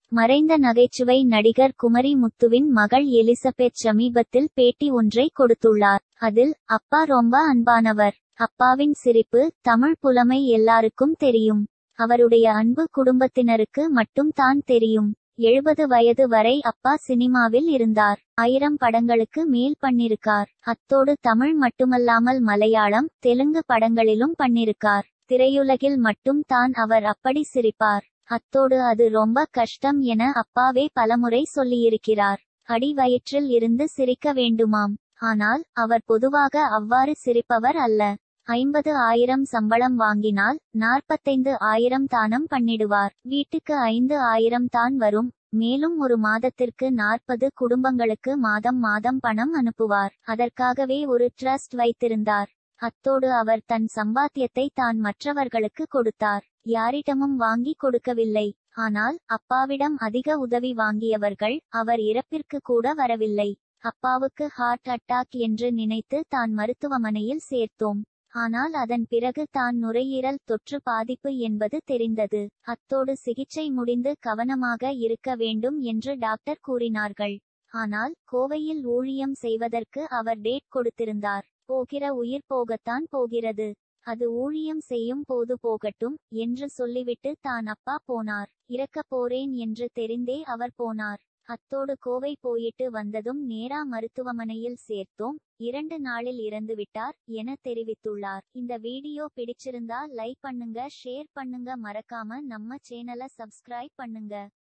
மறைந்த நகைச்சுவை நடிகர் குமரி முத்துவின் மகள் எலிசபெத் சமீபத்தில் பேட்டி ஒன்றை கொடுத்துள்ளார் அதில் அப்பா ரொம்ப அன்பானவர் அப்பாவின் சிரிப்பு தமிழ் புலமை எல்லாருக்கும் தெரியும் அவருடைய அன்பு குடும்பத்தினருக்கு மட்டும் தான் தெரியும் எழுபது வயது வரை அப்பா சினிமாவில் இருந்தார் ஆயிரம் படங்களுக்கு மேல் பண்ணிருக்கார் அத்தோடு தமிழ் மட்டுமல்லாமல் மலையாளம் தெலுங்கு படங்களிலும் பண்ணிருக்கார் திரையுலகில் மட்டும் தான் அவர் அப்படி சிரிப்பார் அத்தோடு அது ரொம்ப கஷ்டம் என அப்பாவே பலமுறை சொல்லியிருக்கிறார் அடி வயிற்றில் இருந்து சிரிக்க வேண்டுமாம் ஆனால் அவர் பொதுவாக அவ்வாறு சிரிப்பவர் அல்ல ஐம்பது ஆயிரம் சம்பளம் வாங்கினால் நாற்பத்தைந்து ஆயிரம் தானம் பண்ணிடுவார் வீட்டுக்கு ஐந்து ஆயிரம் தான் வரும் மேலும் ஒரு மாதத்திற்கு நாற்பது குடும்பங்களுக்கு மாதம் மாதம் பணம் அனுப்புவார் அதற்காகவே ஒரு ட்ரஸ்ட் வைத்திருந்தார் அத்தோடு அவர் தன் சம்பாத்தியத்தை தான் மற்றவர்களுக்கு கொடுத்தார் யாரிடமும் வாங்கி கொடுக்கவில்லை ஆனால் அப்பாவிடம் அதிக உதவி வாங்கியவர்கள் அவர் இறப்பிற்கு கூட வரவில்லை அப்பாவுக்கு ஹார்ட் அட்டாக் என்று நினைத்து தான் மருத்துவமனையில் சேர்த்தோம் ஆனால் அதன் பிறகு தான் நுரையீரல் தொற்று பாதிப்பு என்பது தெரிந்தது அத்தோடு சிகிச்சை முடிந்து கவனமாக இருக்க வேண்டும் என்று டாக்டர் கூறினார்கள் ஆனால் கோவையில் ஊழியம் செய்வதற்கு அவர் டேட் கொடுத்திருந்தார் போகிற உயிர் போகத்தான் போகிறது அது ஊழியம் செய்யும் போது போகட்டும் என்று சொல்லிவிட்டு தான் அப்பா போனார் இறக்கப் போறேன் என்று தெரிந்தே அவர் போனார் அத்தோடு கோவை போயிட்டு வந்ததும் நேரா மருத்துவமனையில் சேர்த்தோம் இரண்டு நாளில் இறந்துவிட்டார் என தெரிவித்துள்ளார் இந்த வீடியோ பிடிச்சிருந்தா லைக் பண்ணுங்க ஷேர் பண்ணுங்க மறக்காம நம்ம சேனலை சப்ஸ்கிரைப் பண்ணுங்க